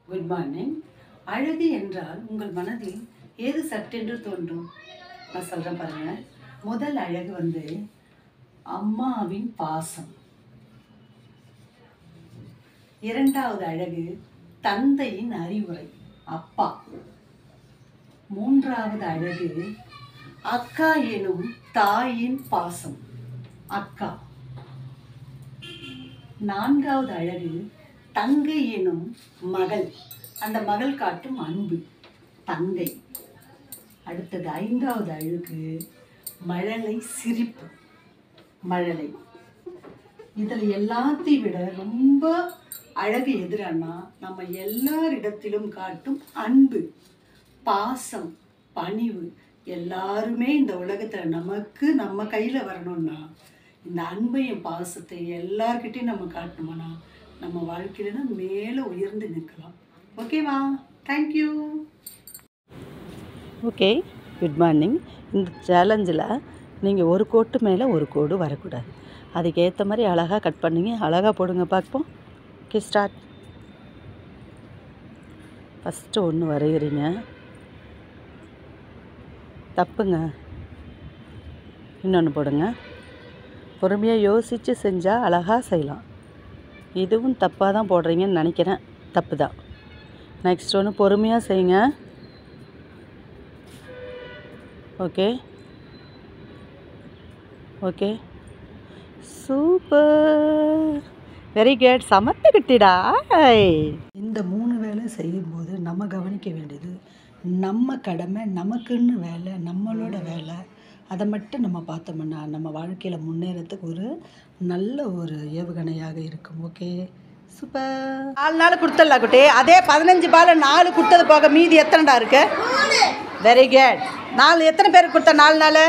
good morning அழகு என்றால் உங்கள் மனதில் ஏது சட்டென்று தோன்றும் நான் சொல்கிறேன் பாருங்க முதல் அழகு வந்து அம்மாவின் பாசம் இரண்டாவது அழகு தந்தையின் அறிவுரை அப்பா மூன்றாவது அழகு அக்கா எனும் தாயின் பாசம் அக்கா நான்காவது அழகு தங்கை எனும் மகள் அந்த மகள் காட்டும் அன்பு தங்கை அடுத்தது ஐந்தாவது அழகு மழலை சிரிப்பு மழலை இதில் எல்லாத்தையும் விட ரொம்ப அழகு எதிரானா நம்ம எல்லாரிடத்திலும் காட்டும் அன்பு பாசம் பணிவு எல்லாருமே இந்த உலகத்தில் நமக்கு நம்ம கையில் வரணும்னா இந்த அன்பையும் பாசத்தை எல்லார்கிட்டையும் நம்ம காட்டணுமானா நம்ம வாழ்க்கையில மேலே உயர்ந்து நிற்கலாம் ஓகேவா தேங்க்யூ ஓகே குட் மார்னிங் இந்த சேலஞ்சில் நீங்கள் ஒரு கோட்டு மேலே ஒரு கோடு வரக்கூடாது அதுக்கு ஏற்ற மாதிரி அழகாக கட் பண்ணீங்க அழகாக போடுங்க பார்ப்போம் ஓகே ஸ்டார்ட் ஃபஸ்ட்டு ஒன்று வரைகிறீங்க தப்புங்க இன்னொன்று போடுங்க பொறுமையாக யோசித்து செஞ்சால் அழகாக செய்யலாம் இதுவும் தப்பாக தான் போடுறீங்கன்னு நினைக்கிறேன் தப்பு தான் நெக்ஸ்ட் ஒன்று பொறுமையாக செய்யுங்க okay okay super very good சமத்துக்கிட்டிடா இந்த மூணு வேலை செய்யும்போது நம்ம கவனிக்க வேண்டியது நம்ம கடமை நமக்குன்னு வேலை நம்மளோட வேலை அதை மட்டும் நம்ம பார்த்தோம்னா நம்ம வாழ்க்கையில் முன்னேறத்துக்கு ஒரு நல்ல ஒரு ஏவுகணையாக இருக்கும் ஓகே சூப்பர் நாலு நாள் கொடுத்துடலாம் குட்டி அதே பதினஞ்சு பால் நாலு கொடுத்தது போக மீதி எத்தனைடா இருக்கு வெரி குட் நாலு எத்தனை பேருக்கு கொடுத்த நாலு நாள்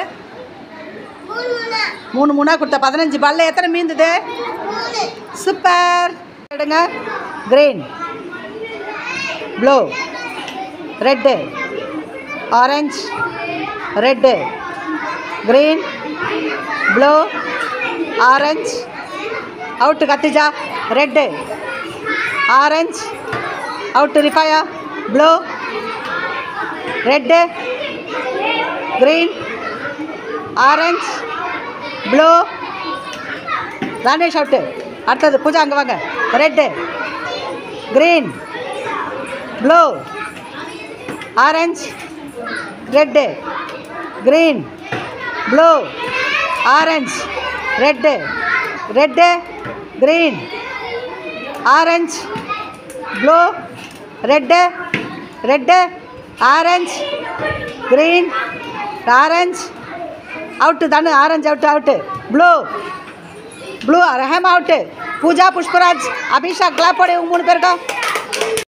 மூணு மூணா கொடுத்த பதினஞ்சு பால்ல எத்தனை மீந்தது சூப்பர் எடுங்க green blue red orange red green blue orange out Khadija red orange out Rifaya blue red green orange blue Ranesh out அடுத்தது பூஜா அங்கே வாங்க red green blue orange red green blue orange red red green orange blue red red orange green orange out தானே orange out out blue blue Raham out Pooja Pushparaj Abhishek clap போடு இவங்க மூணு பேருக்கும்